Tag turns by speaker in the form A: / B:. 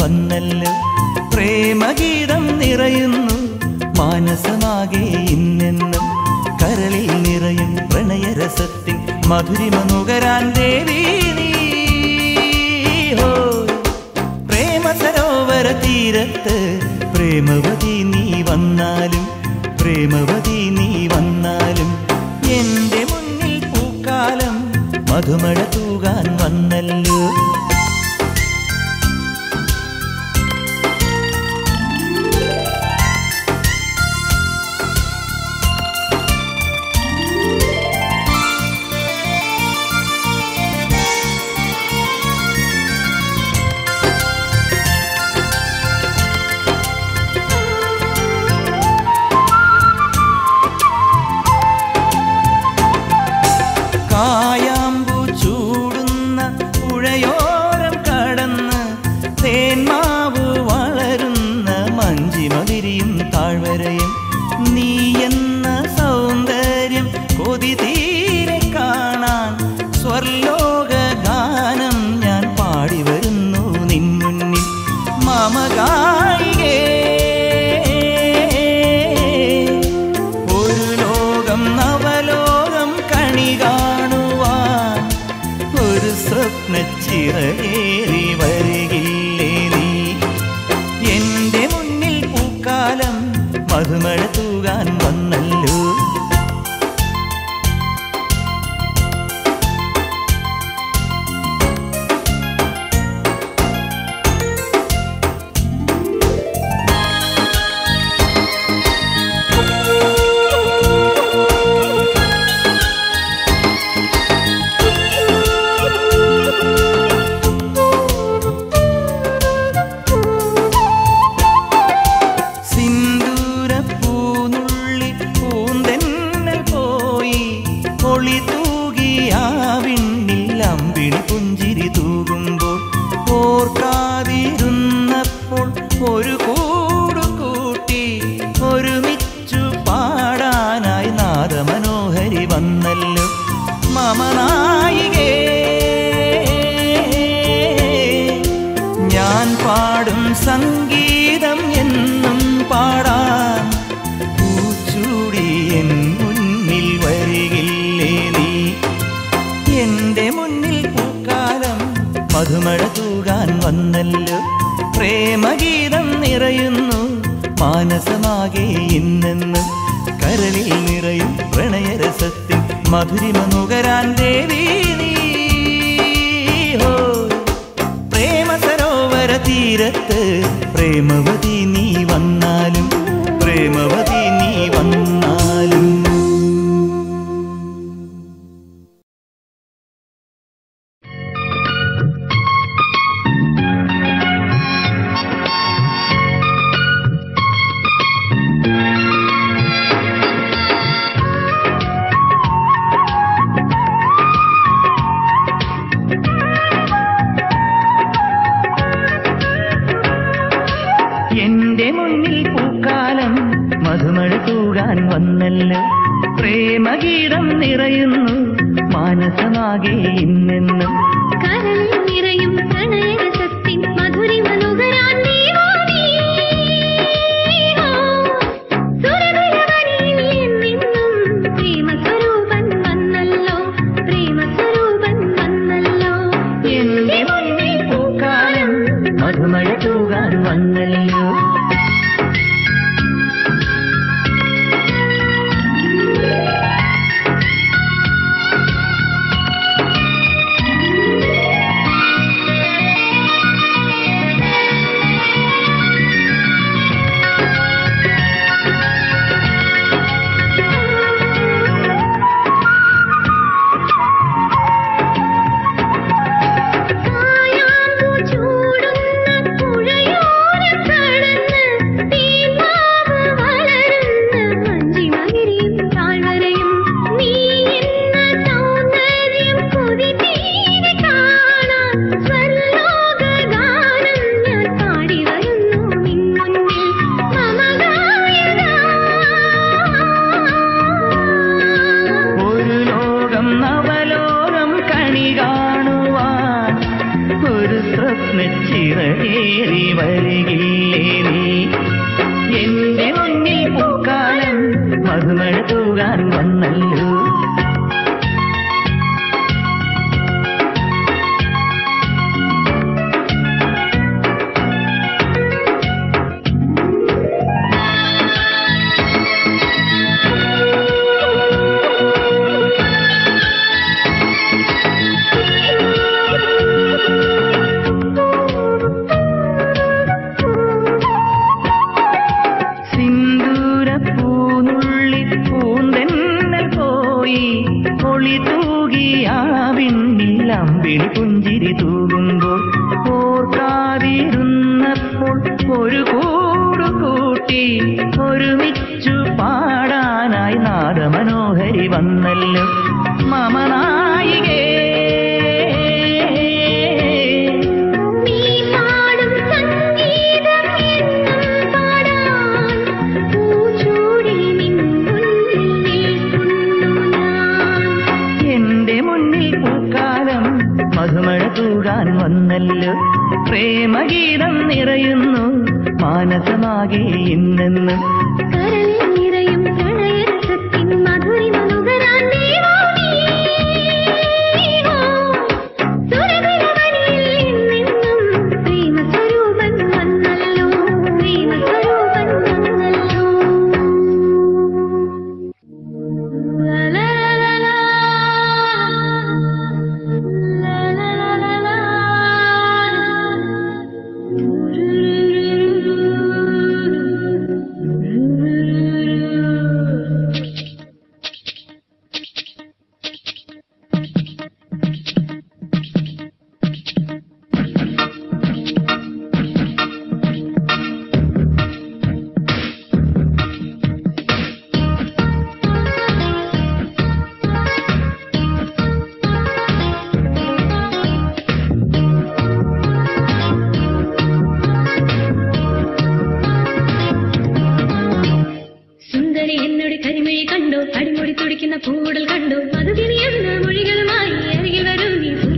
A: വന്നല്ലോ പ്രേമഗീതം നിറയുന്നു മാനസമാകെ ഇന്നെന്നും കരളിൽ നിറയും പ്രണയരസത്തിൻ മധുരിമ നുകരാൻ ദേവി നീ ഹോ പ്രേമ സരോവര തീരത്ത് പ്രേമവതി നീ വന്നാലും പ്രേമവതി നീ വന്നാലും എന്റെ മുന്നിൽ പൂക്കാലം മധുമഴ തൂകാൻ വന്നല്ലോ കായാമ്പു ചൂടുന്ന പുഴയോരം കടന്ന് തേന്മാവ് വളരുന്ന മഞ്ചിമതിരിയും താഴ്വരയും നീ എന്ന സൗന്ദര്യം കൊതി തീരെ കാണാൻ സ്വർലോക ഗാനം ഞാൻ പാടി വരുന്നു നിൻ മുന്നിൽ മമകായികേ ഒരു ലോകം നവലോകം കണി കാണുവാൻ ഒരു സ്വപ്നച്ചിറകേറി വരികില്ലേ നീ എന്റെ മുന്നിൽ പൂക്കാലം മധുമഴ തൂകാൻ വന്നല്ലോ സിന്ദൂരപ്പൂനുള്ളി പൂന്തെന്നൽ പോയി ഒളി തൂകിയാവിണ്ണിൽ അമ്പിളി പുഞ്ചിരി തൂകുമ്പോൾ ഓർക്കാതിരുന്നപ്പോൾ ഒരു കൂടു കൂട്ടി ഒരുമിച്ചു പാടാനായി നാദമനോഹരി വന്നല്ലോ മമനായികേ ഞാൻ പാടും സംഗീതം എന്നും പാടാൻ പൂച്ചൂടി എൻ മുന്നിൽ വരികില്ലേ നീ എന്റെ മുന്നിൽ പൂക്കാലം മധുമഴ തൂകാൻ വന്നല്ലോ പ്രേമഗീതം നിറയുന്നു മാനസമാകെ ഇന്നെന്ന് കരളിൽ നിറയും പ്രണയരസത്തിൽ മധുരിമ നുകരാൻ ദേവി നീ ഹോ പ്രേമ സരോവര തീരത്ത് പ്രേമവതി നീ വന്നാലും പ്രേമവതി നീ വന്നാലും എന്റെ മുന്നിൽ പൂക്കാലം മധുമഴ തൂകാൻ വന്നല്ലോ പ്രേമഗീതം നിറയുന്നു മാനസമാകെ ഇന്നെന്നും
B: കരളിൽ നിറയും പ്രണയരസത്തിൻ മധുരിമ നുകരാൻ നീ വാ നീ. ഓ, സുരഭിലവനിൽ എന്നെന്നും പ്രേമസ്വരൂപൻ വന്നല്ലോ, പ്രേമസ്വരൂപൻ വന്നല്ലോ.
A: എന്റെ മുന്നിൽ പൂക്കാലം മധുമഴ തൂകാൻ വന്നല്ലോ
B: ആ
A: മധുമഴ തൂകാൻ വന്നല്ലോ സിന്ദൂര പൂനുള്ളി പൂന്തെന്നൽ പോയി ഒളി തൂകിയാവിണ്ണിൽ അമ്പിളി പുഞ്ചിരി തൂകുമ്പോൾ ഓർക്കാതിരുന്നപ്പോൾ ഒരു കൂടു കൂട്ടി ഒരുമിച്ചു പാടാനായി നാദമനോഹരി വന്നല്ലോ മമനായികേ
B: നീ പാടും സംഗീതം എന്നും പാടാൻ പൂച്ചൂടി നിൻ മുന്നിൽ നിൽക്കുന്നു ഞാൻ
A: എന്റെ മുന്നിൽ പൂക്കാലം മധുമഴ തൂകാൻ വന്നല്ലോ പ്രേമഗീതം നിറയുന്നു മാനസമാകെ ഇന്നെന്നും
B: കരളിൽ നിറയും പ്രണയരസത്തിൻ മധുരിമ നുകരാൻ നീവോ നീവോ. സുരഭിലവനിൽ എന്നെന്നും പ്രേമസ്വരൂപൻ വന്നല്ലോ, പ്രേമസ്വരൂപൻ വന്നല്ലോ. ലലലലലാ, ലലലലലാ. സുന്ദരി എന്നോട് കരിമിഴി കണ്ടു അടിമുടി തുടിക്കുന്ന പൂടൽ കണ്ടു മധുകിനി എന്ന മൊഴികളുമായി അരികിൽ വരും നീ